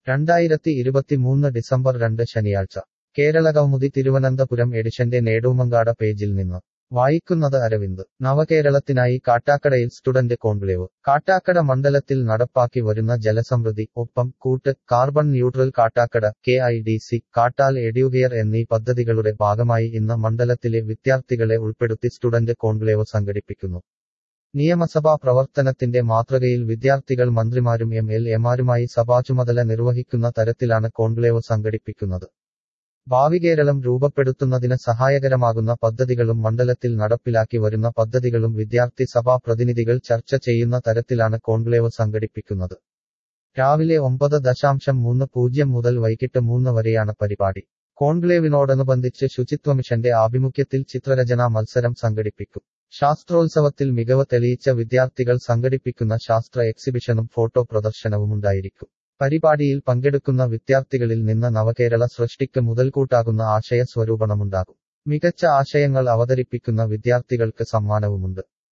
രണ്ടായിരത്തി ഇരുപത്തിമൂന്ന് ഡിസംബർ രണ്ട് ശനിയാഴ്ച കേരളകൗമുദി തിരുവനന്തപുരം എഡിഷന്റെ നേടൂമങ്കാട പേജിൽ നിന്ന് വായിക്കുന്നത് അരവിന്ദ് നവകേരളത്തിനായി കാട്ടാക്കടയിൽ സ്റ്റുഡന്റ് കോൺക്ലേവ് കാട്ടാക്കട മണ്ഡലത്തിൽ നടപ്പാക്കി വരുന്ന ജലസമൃദ്ധി ഒപ്പം കൂട്ട് carbon neutral Kattakada K I D C Kattal Educare എന്നീ പദ്ധതികളുടെ ഭാഗമായി ഇന്ന് മണ്ഡലത്തിലെ വിദ്യാർത്ഥികളെ ഉൾപ്പെടുത്തി സ്റ്റുഡന്റ് കോൺക്ലേവ് സംഘടിപ്പിക്കുന്നു നിയമസഭാ പ്രവർത്തനത്തിന്റെ മാതൃകയിൽ വിദ്യാർത്ഥികൾ മന്ത്രിമാരും എം എൽ എമാരുമായി സഭാചുമതല നിർവഹിക്കുന്ന തരത്തിലാണ് കോൺക്ലേവ് സംഘടിപ്പിക്കുന്നത് ഭാവി കേരളം രൂപപ്പെടുത്തുന്നതിന് സഹായകരമാകുന്ന പദ്ധതികളും മണ്ഡലത്തിൽ നടപ്പിലാക്കി വരുന്ന പദ്ധതികളും വിദ്യാർത്ഥി സഭാ പ്രതിനിധികൾ ചർച്ച ചെയ്യുന്ന തരത്തിലാണ് കോൺക്ലേവ് സംഘടിപ്പിക്കുന്നത് രാവിലെ ഒമ്പത് ദശാംശം മൂന്ന് പൂജ്യം മുതൽ വൈകിട്ട് മൂന്ന് വരെയാണ് പരിപാടി കോൺക്ലേവിനോടനുബന്ധിച്ച് ശുചിത്വ മിഷന്റെ ആഭിമുഖ്യത്തിൽ ചിത്രരചനാ മത്സരം സംഘടിപ്പിക്കും ശാസ്ത്രോത്സവത്തിൽ മികവ് തെളിയിച്ച വിദ്യാർത്ഥികൾ സംഘടിപ്പിക്കുന്ന ശാസ്ത്ര എക്സിബിഷനും ഫോട്ടോ പ്രദർശനവുമുണ്ടായിരിക്കും പരിപാടിയിൽ പങ്കെടുക്കുന്ന വിദ്യാർത്ഥികളിൽ നിന്ന് നവകേരള സൃഷ്ടിക്ക് മുതൽക്കൂട്ടാകുന്ന ആശയ സ്വരൂപണമുണ്ടാകും മികച്ച ആശയങ്ങൾ അവതരിപ്പിക്കുന്ന വിദ്യാർത്ഥികൾക്ക് സമ്മാനവുമുണ്ട്